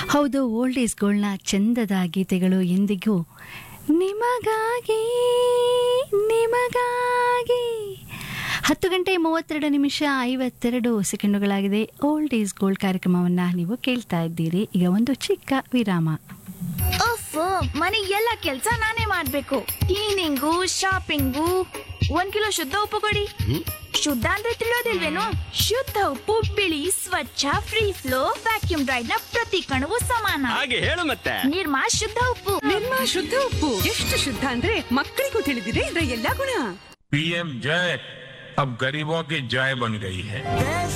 ಹೌದು old is ಗೋಲ್ಡ್ನ ಚಂದದ ಗೀತೆಗಳು ಎಂದಿಗೂ ನಿಮಗಾಗಿ ನಿಮಗಾಗಿ ಹತ್ತು ಗಂಟೆ ಮೂವತ್ತೆರಡು ನಿಮಿಷ ಐವತ್ತೆರಡು ಸೆಕೆಂಡುಗಳಾಗಿದೆ ಓಲ್ಡ್ ಈಸ್ ಗೋಲ್ಡ್ ಕಾರ್ಯಕ್ರಮವನ್ನು ನೀವು ಕೇಳ್ತಾ ಇದ್ದೀರಿ ಈಗ ಒಂದು ಚಿಕ್ಕ ವಿರಾಮ ಅಫ್ ಮನೆ ಎಲ್ಲ ಕೆಲ್ಸ ನಾನೇ ಮಾಡ್ಬೇಕು ಕ್ಲೀನಿಂಗು ಶಾಪಿಂಗು ಒಂದ್ ಕಿಲೋ ಶುದ್ಧ ಉಪ್ಪು ಕೊಡಿ ಶುದ್ಧ ಅಂದ್ರೆ ತಿಳಿಯೋದಿಲ್ವೇನು ಶುದ್ಧ ಉಪ್ಪು ಬಿಳಿ ಸ್ವಚ್ಛ ಫ್ರೀ ಫ್ಲೋ ವ್ಯಾಕ್ಯೂಮ್ ಡ್ರೈಡ್ ನ ಪ್ರತಿ ಕಣವು ಸಮಾನ ಹಾಗೆ ಹೇಳು ಮತ್ತೆ ನಿರ್ಮಾ ಶುದ್ಧ ಉಪ್ಪು ನಿರ್ಮಾ ಶುದ್ಧ ಉಪ್ಪು ಎಷ್ಟು ಶುದ್ಧ ಅಂದ್ರೆ ಮಕ್ಕಳಿಗೂ ತಿಳಿದಿದೆ ಇದರ ಎಲ್ಲಾ ಗುಣ पीएम जय अब गरीबों की जय बन गई है देश